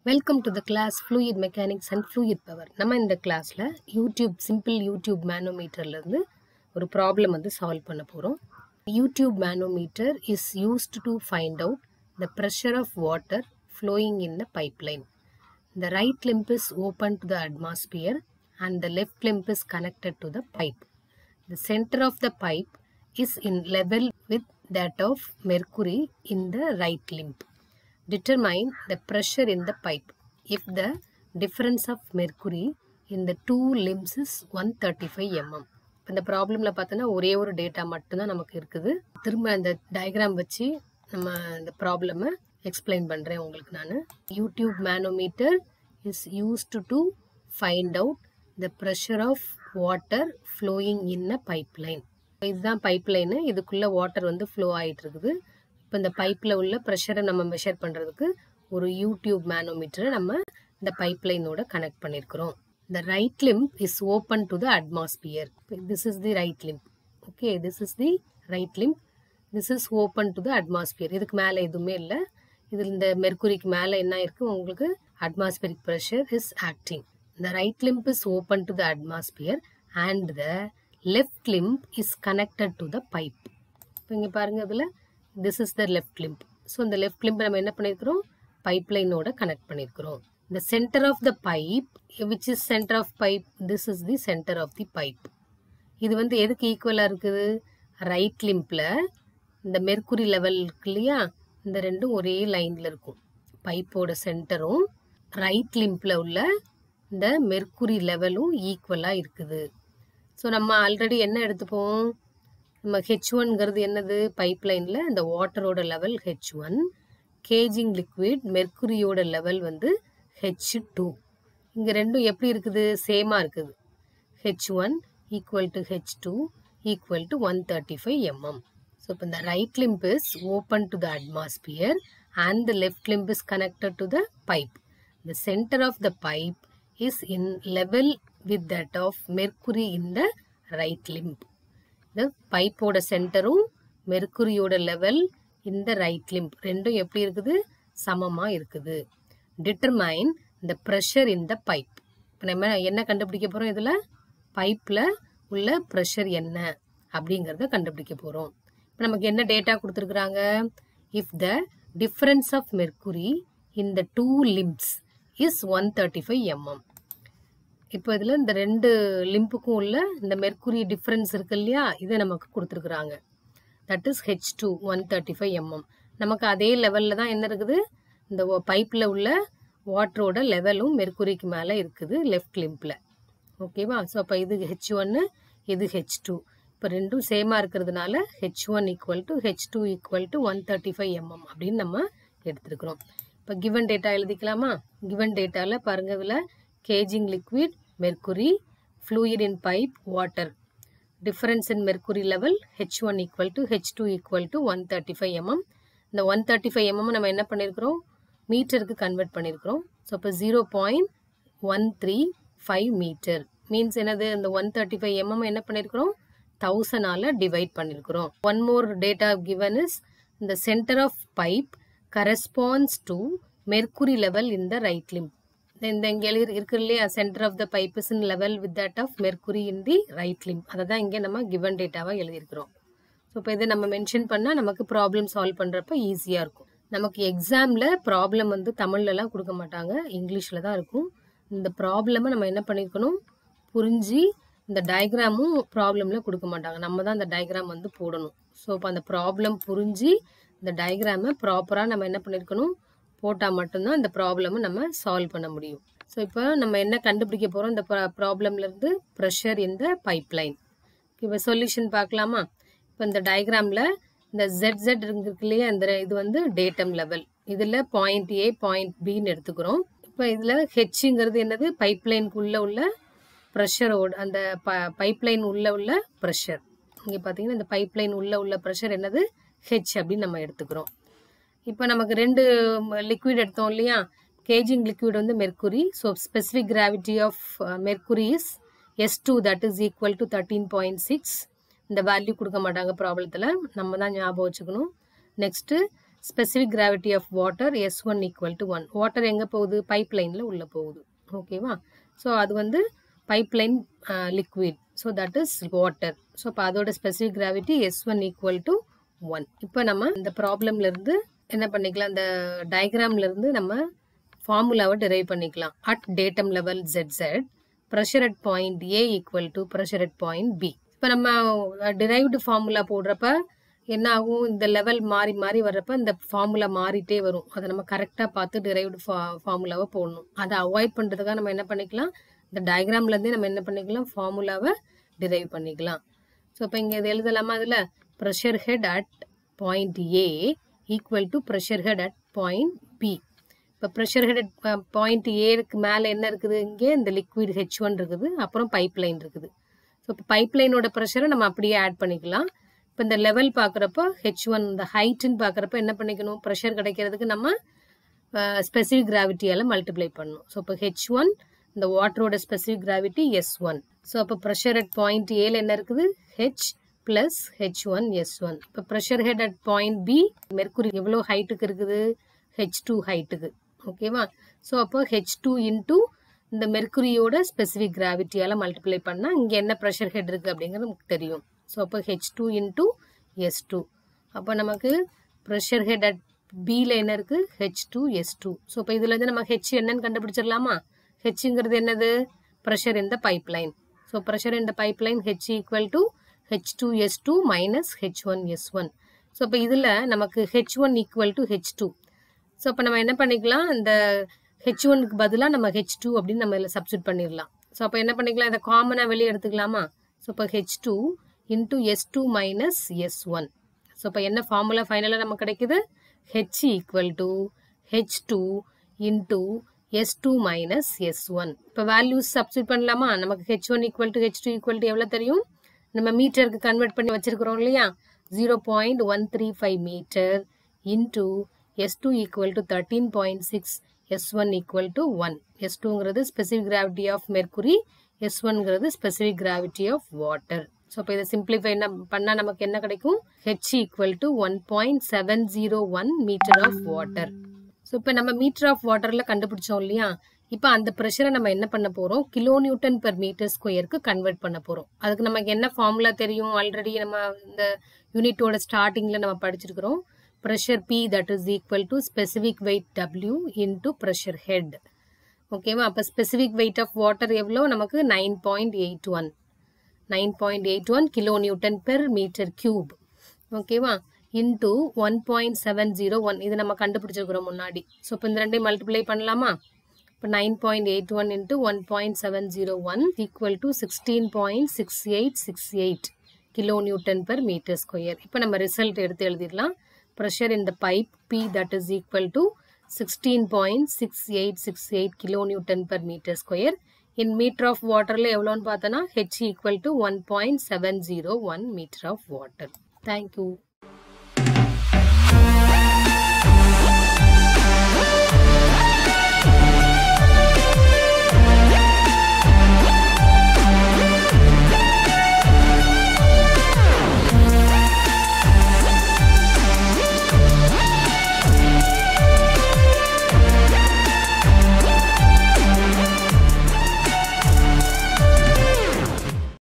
Welcome to the class fluid mechanics and fluid power நம்ம இந்த கிளாஸில் யூடியூப் சிம்பிள் யூடியூப் மேனோமீட்டர்லேருந்து ஒரு ப்ராப்ளம் வந்து சால்வ் பண்ண போகிறோம் U tube manometer is used to find out the pressure of water flowing in the pipeline The right limb is open to the atmosphere and the left limb is connected to the pipe. The center of the pipe is in level with that of mercury in the right limb. Determine the pressure in the pipe. If the difference of mercury in the two limbs is 135 mm. இப்போ இந்த ப்ராப்ளமில் பார்த்தோன்னா ஒரே ஒரு data மட்டும்தான் நமக்கு இருக்குது திரும்ப அந்த டயக்ராம் வச்சு நம்ம இந்த ப்ராப்ளமை எக்ஸ்பிளைன் பண்ணுறேன் உங்களுக்கு நான் U tube manometer is used to find out the pressure of water flowing in a pipe line இதுதான் பைப் லைனு இதுக்குள்ளே வாட்டர் வந்து ஃப்ளோ ஆகிட்டு இருக்குது இப்போ இந்த பைப்பில் உள்ள ப்ரெஷரை நம்ம மெஷர் பண்ணுறதுக்கு ஒரு யூடியூப் மேனோமீட்டரை நம்ம இந்த பைப் லைனோட கனெக்ட் பண்ணியிருக்கிறோம் the right limb is open to the atmosphere. This is the right limb. Okay, this is the right limb. This is open to the atmosphere. இதுக்கு மேலே எதுவுமே இல்லை இதில் இந்த மெர்குரிக்கு மேலே என்ன இருக்கு உங்களுக்கு atmospheric pressure is acting the right limb is open to the atmosphere and the left limb is connected to the pipe. இப்போ இங்கே பாருங்க இதில் this is the left limb. So இந்த லெஃப்ட் லிம்பை நம்ம என்ன பண்ணியிருக்கிறோம் பைப் லைனோட கனெக்ட் பண்ணியிருக்கிறோம் the center of the pipe which is center of pipe this is the center of the pipe இது வந்து எதுக்கு ஈக்குவலாக இருக்குது ரைட் லிம்பில் இந்த மெர்க்குரி லெவல் இருக்கு இல்லையா இந்த ரெண்டும் ஒரே லைனில் இருக்கும் பைப்போட சென்டரும் ரைட் லிம்பில் உள்ள இந்த மெர்க்குரி லெவலும் ஈக்குவலாக இருக்குது ஸோ நம்ம ஆல்ரெடி என்ன எடுத்துப்போம் நம்ம ஹெச் ஒன்ங்கிறது என்னது பைப் லைனில் இந்த வாட்டரோட level H one gauging liquid மெர்க்குரியோட லெவல் வந்து ஹெச் டூ இங்கே ரெண்டும் எப்படி இருக்குது சேமாக இருக்குது H one equal to H two equal to one thirty five mm so இப்போ இந்த right limb is open to the atmosphere and the left limb is connected to the pipe the centre of the pipe is in level with that of mercury in the right limb இந்த பைப்போட சென்டரும் மெர்க்குரியோட level இந்த right limb ரெண்டும் எப்படி இருக்குது சமமாக இருக்குது determine இந்த pressure in the pipe இப்போ நம்ம என்ன கண்டுபிடிக்க போகிறோம் இதில் பைப்பில் உள்ள ப்ரெஷர் என்ன அப்படிங்கிறத கண்டுபிடிக்க போகிறோம் இப்போ நமக்கு என்ன டேட்டா கொடுத்துருக்குறாங்க if the difference of mercury in the two limbs is one thirty five mm இப்போ இதில் இந்த ரெண்டு லிம்புக்கும் உள்ள இந்த மெர்க்குரி டிஃப்ரென்ஸ் இருக்கு இல்லையா இதை நமக்கு கொடுத்துருக்குறாங்க that is H two one thirty five mm நமக்கு அதே லெவலில் தான் என்ன இருக்குது இந்த பைப்பில் உள்ள வாட்டரோட லெவலும் மெர்க்குரிக்கு மேலே இருக்குது லெஃப்ட் லிம்பில் ஓகேவா ஸோ அப்போ இது ஹெச் ஒன்று இது ஹெச் டூ இப்போ ரெண்டும் சேமாக இருக்கிறதுனால H one equal to H two equal to one thirty five mm அப்படின்னு நம்ம எடுத்துருக்குறோம் இப்போ கிவன் டேட்டா எழுதிக்கலாமா கிவன் டேட்டாவில் பாருங்கள் இதில் gauging liquid mercury fluid in pipe water difference in mercury level H one equal to H two equal to one thirty five mm இந்த one thirty five mm நம்ம என்ன பண்ணியிருக்கிறோம் மீட்டருக்கு கன்வெர்ட் பண்ணியிருக்கிறோம் so இப்போ zero point one three five metre means என்னது இந்த one thirty five mm என்ன பண்ணியிருக்கிறோம் தௌசண்டால் டிவைட் பண்ணியிருக்கிறோம் one more data given is இந்த centre of pipe corresponds to mercury level in the right limb இந்த இங்கே எழுதி இருக்கு இல்லையா centre of the pipe is in level with that of mercury in the right limb அதை தான் இங்கே நம்ம கிவன் டேட்டாவாக எழுதியிருக்கிறோம் ஸோ இப்போ இதை நம்ம மென்ஷன் பண்ணால் நமக்கு ப்ராப்ளம் சால்வ் பண்ணுறப்ப ஈஸியாக இருக்கும் நமக்கு எக்ஸாமில் ப்ராப்ளம் வந்து தமிழ்லலாம் கொடுக்க மாட்டாங்க இங்கிலீஷில் தான் இருக்கும் இந்த ப்ராப்ளமை நம்ம என்ன பண்ணியிருக்கணும் புரிஞ்சு இந்த டயக்ராமும் ப்ராப்ளமில் கொடுக்க மாட்டாங்க நம்ம தான் அந்த டயக்ராம் வந்து போடணும் ஸோ இப்போ அந்த ப்ராப்ளம் புரிஞ்சு இந்த டயக்ராமை ப்ராப்பராக நம்ம என்ன பண்ணியிருக்கணும் போட்டால் மட்டும்தான் இந்த ப்ராப்ளமை நம்ம சால்வ் பண்ண முடியும் ஸோ இப்போ நம்ம என்ன கண்டுபிடிக்க போகிறோம் இந்த ப்ராப்ளம்லேருந்து ப்ரெஷர் இந்த பைப் லைன் இப்போ சொல்யூஷன் பார்க்கலாமா இப்போ இந்த டயக்ராமில் இந்த ஜெட் ஜெட் இருக்கு இல்லையா இந்த இது வந்து டேட்டம் லெவல் இதில் பாயிண்ட் ஏ பாயிண்ட் பின்னு எடுத்துக்கிறோம் இப்போ இதில் ஹெச்ங்கிறது என்னது பைப் லைனுக்குள்ளே உள்ள ப்ரெஷரோட அந்த ப பைப் லைன் உள்ள உள்ள ப்ரெஷர் இங்கே பார்த்தீங்கன்னா இந்த பைப் லைன் உள்ள உள்ள ப்ரெஷர் என்னது ஹெச் அப்படின்னு நம்ம எடுத்துக்கிறோம் இப்போ நமக்கு ரெண்டு லிக்விட் எடுத்தோம் இல்லையா கேஜிங் லிக்விட் வந்து mercury so specific gravity of mercury is S two that is equal to thirteen point six இந்த வேல்யூ கொடுக்க மாட்டாங்க ப்ராப்ளத்தில் நம்ம தான் ஞாபகம் வச்சுக்கணும் next specific gravity of water S one equal to one water எங்கே போகுது பைப் லைனில் உள்ளே போகுது ஓகேவா ஸோ அது வந்து pipe line liquid so that is water so அப்போ அதோட specific gravity S one equal to one இப்போ நம்ம இந்த ப்ராப்ளம்லேருந்து என்ன பண்ணிக்கலாம் இந்த டயக்ராம்லேருந்து நம்ம ஃபார்முலாவை டிரைவ் பண்ணிக்கலாம் அட் டேட்டம் லெவல் ஜெட் ஜெட் pressure at point A equal to pressure at point B இப்போ நம்ம டிரைவ்டு ஃபார்முலா போடுறப்ப என்ன ஆகும் இந்த லெவல் மாறி மாறி வர்றப்ப இந்த ஃபார்முலா மாறிட்டே வரும் அதை நம்ம கரெக்டாக பார்த்து டிரைவ்டு ஃபா ஃபார்முலாவை போடணும் அதை அவாய்ட் பண்ணுறதுக்காக நம்ம என்ன பண்ணிக்கலாம் இந்த டயக்ராம்லேருந்தே நம்ம என்ன பண்ணிக்கலாம் ஃபார்முலாவை டிரைவ் பண்ணிக்கலாம் ஸோ இப்போ இங்கே இது எழுதலாமா அதில் pressure head at point A equal to pressure head at point B இப்போ ப்ரெஷர் ஹெட் அட் பாயிண்ட் ஏக்கு மேலே என்ன இருக்குது இங்கே இந்த லிக்விட் ஹெச் ஒன் இருக்குது அப்புறம் பைப் லைன் இருக்குது ஸோ இப்போ பைப் லைனோட ப்ரெஷரை நம்ம அப்படியே ஆட் பண்ணிக்கலாம் இப்போ இந்த லெவல் பார்க்குறப்போ ஹெச் ஒன் இந்த ஹைட்டுன்னு பார்க்குறப்ப என்ன பண்ணிக்கணும் ப்ரெஷர் கிடைக்கிறதுக்கு நம்ம ஸ்பெசிஃபிக் கிராவிட்டியால் மல்டிப்ளை பண்ணணும் ஸோ இப்போ ஹெச் ஒன் இந்த வாட்டரோட specific gravity S one so அப்போ ப்ரெஷர் அட் பாயிண்ட் ஏல என்ன இருக்குது H plus H one S one இப்போ pressure head at point B mercury எவ்வளோ ஹைட்டுக்கு இருக்குது ஹெச் டூ ஹைட்டுக்கு ஓகேவா ஸோ அப்போ ஹெச் டூ இன்டூ இந்த மெர்க்குரியோட ஸ்பெசிஃபிக் கிராவிட்டியால் மல்டிப்ளை பண்ணால் இங்கே என்ன ப்ரெஷர் ஹெட் இருக்குது அப்படிங்கிறது நமக்கு தெரியும் ஸோ அப்போ H two into S two அப்போ நமக்கு ப்ரெஷர் ஹெட் அட் பியில் என்ன இருக்குது H two S two so இப்போ இதுலேருந்து நம்ம ஹெச் என்னன்னு கண்டுபிடிச்சிடலாமா ஹெச்ங்கிறது என்னது ப்ரெஷர் இந்த பைப் லைன் ஸோ ப்ரெஷர் இந்த pipe line H equal to H two S two minus H one S one so இப்போ இதில் நமக்கு H one equal to H two so இப்போ நம்ம என்ன பண்ணிக்கலாம் இந்த ஹெச் ஒனுக்கு பதிலாக நம்ம ஹெச் டூ அப்படின்னு நம்ம இதில் சப்ஸ்டியூட் பண்ணிடலாம் ஸோ அப்போ என்ன பண்ணிக்கலாம் இதை காமனாக வெளியே எடுத்துக்கலாமா ஸோ இப்போ H two into S two minus S one so இப்போ என்ன ஃபார்முலா ஃபைனலாக நமக்கு கிடைக்குது H equal to H two into S two minus S one இப்போ வேல்யூஸ் சப்ஸ்டியூட் பண்ணலாமா நமக்கு H one equal to H two equal to எவ்வளோ தெரியும் நம்ம மீட்டருக்கு கன்வெர்ட் பண்ணி வச்சிருக்கிறோம் இல்லையா zero point one three five metre into S two equal to thirteen point six S one equal to one S டூங்கிறது specific gravity of mercury S ஒன்ங்கிறது specific gravity of water so இப்போ இதை simplify என்ன பண்ணால் நமக்கு என்ன கிடைக்கும் H equal to one point seven zero one metre of water so இப்போ நம்ம மீட்டர் ஆஃப் வாட்டரில் கண்டுபிடிச்சோம் இல்லையா இப்போ அந்த ப்ரெஷரை நம்ம என்ன பண்ண போகிறோம் கிலோ நியூட்டன் பெர் மீட்டர் ஸ்கொயருக்கு கன்வெர்ட் பண்ண போகிறோம் அதுக்கு நமக்கு என்ன ஃபார்முலா தெரியும் ஆல்ரெடி நம்ம இந்த யூனிட்டோட ஸ்டார்டிங்கில் நம்ம படிச்சிருக்கிறோம் pressure P that is equal to specific weight W into pressure head ஓகேவா அப்போ ஸ்பெசிஃபிக் வெயிட் ஆஃப் வாட்டர் எவ்வளோ நமக்கு nine point eight one nine point eight one kilo newton per metre cube ஓகேவா into one point seven zero one இது நம்ம கண்டுபிடிச்சிருக்கிறோம் முன்னாடி so இப்போ இந்த ரெண்டையும் மல்டிப்ளை பண்ணலாமா இப்போ nine point eight one into one point seven zero one equal to sixteen point six eight six eight kilo newton per metre square இப்போ நம்ம ரிசல்ட் எடுத்து எழுதிடலாம் pressure in the pipe P that is equal to 16.6868 kilonewton per meter square. In meter of waterல எவ்வளோன்னு பார்த்தோன்னா H equal to 1.701 meter of water. Thank you.